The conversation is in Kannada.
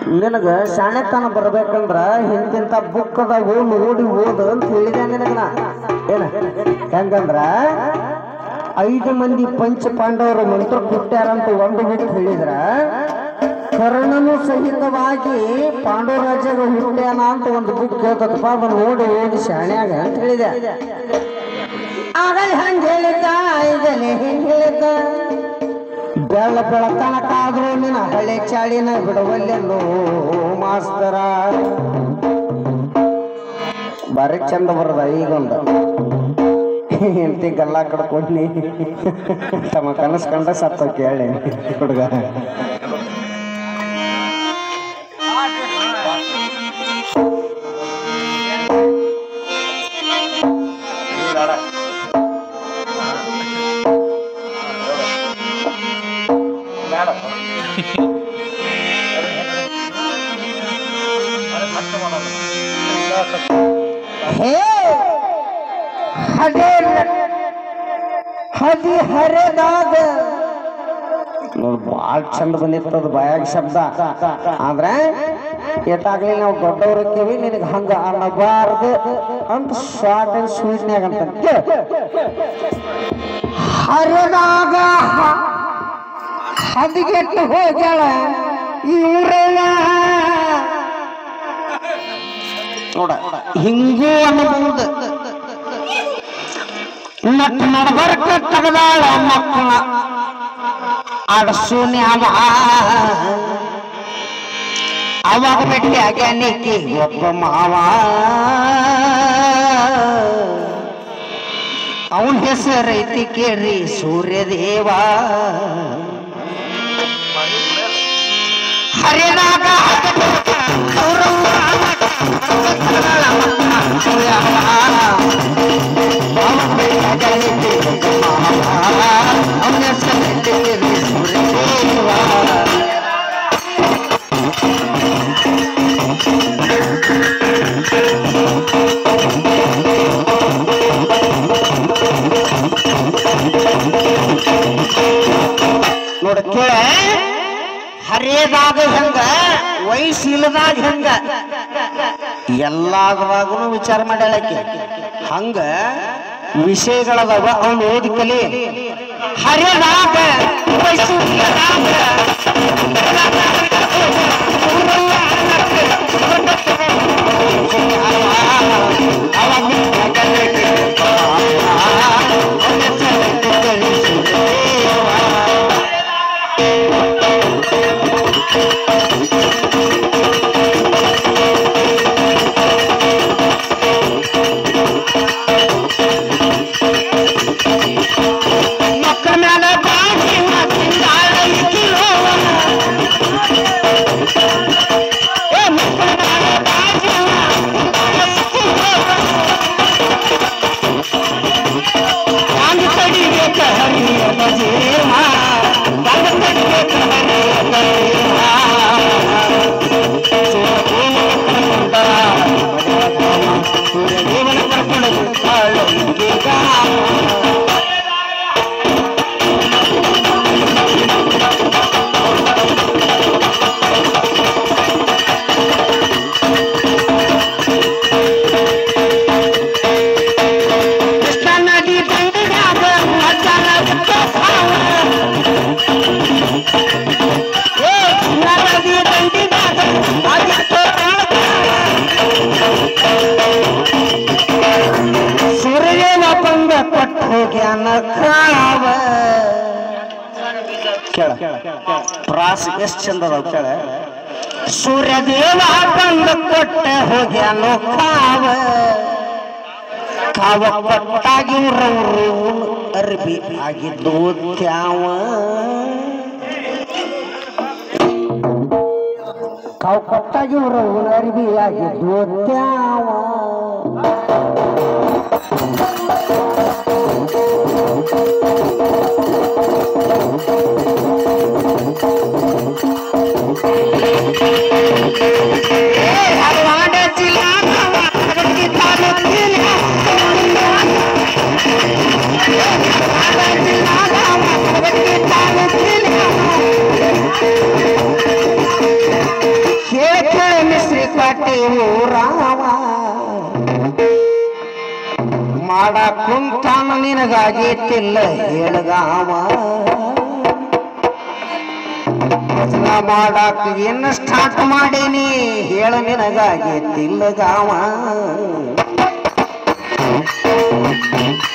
ನಿನಗ ಶಾಣೆತನ ಬರ್ಬೇಕಂದ್ರ ಇಂತಿಂತ ಬುಕ್ ಅದಾವು ನೋಡಿ ಓದು ಅಂತ ಹೇಳಿದೆ ನಿನಗ ನಾ ಏನ ಹೆಂಗಂದ್ರ ಐದು ಮಂದಿ ಪಂಚ ಪಾಂಡವರು ಮಂತ್ರ ಕೊಟ್ಟಾರಂತ ಒಂದು ಬಿಟ್ಟು ಹೇಳಿದ್ರ ಕರ್ಣನು ಸಹಿತವಾಗಿ ಪಾಂಡವರಾಜಗ ಹುಟ್ಟ್ಯಾನ ಅಂತ ಒಂದು ಬುಕ್ ಕೇಳ್ತಪ್ಪ ಅದನ್ನ ನೋಡಿ ಓದಿ ಶಾಣ್ಯಾಗ ಅಂತ ಹೇಳಿದೆ ಆಗಲೇ ಹಂಗ ಹೇಳಿದ್ದ ಈಗಲೇ ಹಿಂಗ ಹೇಳಿದ್ದ ಬೆಳ ಬೆಳತನಕಾದ್ರೂ ನಿನ್ನ ಹಳೆ ಚಾಳಿನ ಬಿಡವಲ್ಲೆಲ್ಲೋ ಮಾಸ್ತರ ಬಾರಿ ಚಂದ ಬರದ ಈಗೊಂದು ಹೆಂಡತಿ ಗಲ್ಲ ಕಡ್ಕೊಂಡಿ ತಮ್ಮ ಕನಸು ಕಂಡ ಸತ್ತ ಕೇಳಿ ಹುಡುಗ ಹೇ ಹದೇ ಹದಿ ಹರೆದಾದ ನೋಡ್ ಭಾಳ ಚಂದ ಬಂದಿತ್ತು ಅದು ಬಾಯಾಗ ಶಬ್ದ ಆದ್ರೆ ಎಟ್ಟಾಗ್ಲಿ ನಾವು ದೊಡ್ಡವ್ರ ಇರ್ತೀವಿ ನಿನಗೆ ಹಂಗ ಅನ್ನಬಾರ್ದು ಅಂತ ಶಾರ್ಟ್ ಅಂಡ್ ಸ್ವೀಟ್ನ್ಯಾಗ ಅಂತ ಹರಿದಾಗ ಹದಿಗೆಟ್ಟು ಹೋಗ್ಯಾಳ ಇವ್ರಲ್ಲ ನೋಡ ಹಿಂಗೂ ಅನ್ನಬಹುದು ನಟ್ ನಡಬರ್ಕ ತಗದಾಳ ಮಕ್ಕಳ ಅಡಸುನ್ಯಾವ ಅವಾಗ ಭೇಟಿ ಆಗ್ಯಾನಿಕಿ ಒಬ್ಬ ಮಾವ ಅವನ ಹೆಸರೈತಿ ಕೇಳ್ರಿ ಸೂರ್ಯದೇವ ಹರಿನಾಗ ಅವನ ಹೆಸರೈತಿ ಕೇಳ್ರಿ ಸೂರ್ಯದೇವ ನೋಡ ಕೇಳ ಹರಿಯದಾಗ ಹೆಂಗ ವಯಸ್ಸಿಲ್ಲದಾಗ ಹೆಂಗ ಎಲ್ಲಾದ್ರಾಗೂ ವಿಚಾರ ಮಾಡ್ಯಾಳಕ್ಕೆ ಹಂಗ ವಿಷಯಗಳದಾವ ಅವನು ಓದಿ ಕಲಿ ಹರಿಯದಾಗ ವಯಸ್ಸಿಲ್ಲದಾಗ ಮಕ್ಕಳ ಮೇಲೆ ಬಾಗಿ ತಿಂದಾಳ ಕಿಲೋವ ಏ ಮಕ್ಕಳ ಮೇಲೆ ಬಾಗಿ ಕಾಂಗಿ ತಡಿಬೇಕ ಹರಿಯದ ಜೀವ ಕಾಂಗಿ ತಡಿಬೇಕ ಹರಿಯದ ಜೀವ ಸೂರ್ಯದೇವನ ಕರ್ಕೊಂಡು ಕಾಳಂಗಿಗ ಕೃಷ್ಣ ನದಿ ದಂಡಿನಾಗ ಮಜ್ಜನ ಬಿಟ್ಟು ಸಾವ. ಏ ಕೃಷ್ಣ ನದಿ ದಂಡಿನಾಗ ಮಜ್ಜನ ಸೂರ್ಯನ ಬಂದ ಕೊಟ್ಟು ಹೋಗ್ಯಾನ ಕಾವ ಕೇಳ ಪ್ರಾಸ ಎಷ್ಟು ಚಂದ ಅದಾವ ಕೇಳ ಸೂರ್ಯದೇವ ಬಂದ ಕೊಟ್ಟ ಹೋಗ್ಯಾನೋ ಕಾವ ಕಾವ ಕೊಟ್ಟಾಗಿವ್ರವ್ರು ಅರ್ಬಿ ಆಗಿದ್ದು ತ್ಯಾವ ಕಾವು ಕೊಟ್ಟಾಗಿವ್ರವ್ರು ಅರ್ಬಿ ಆಗಿದ್ದು ತ್ಯಾವ ಹಲವಾಡ ಜಿಲ್ಲಾ ನೀವು ರಾಮ ಮಾಡ ಕುಂತಾನ ನಿನಗಾಗೇತಿಲ್ಲ ಹೇಳಗಾಮ ಭಜನ ಮಾಡಾಕ ಏನು ಸ್ಟಾರ್ಟ್ ಮಾಡೀನಿ ಹೇಳ ನಿನಗಾಗೇತಿಲ್ಲ ಗಾಮ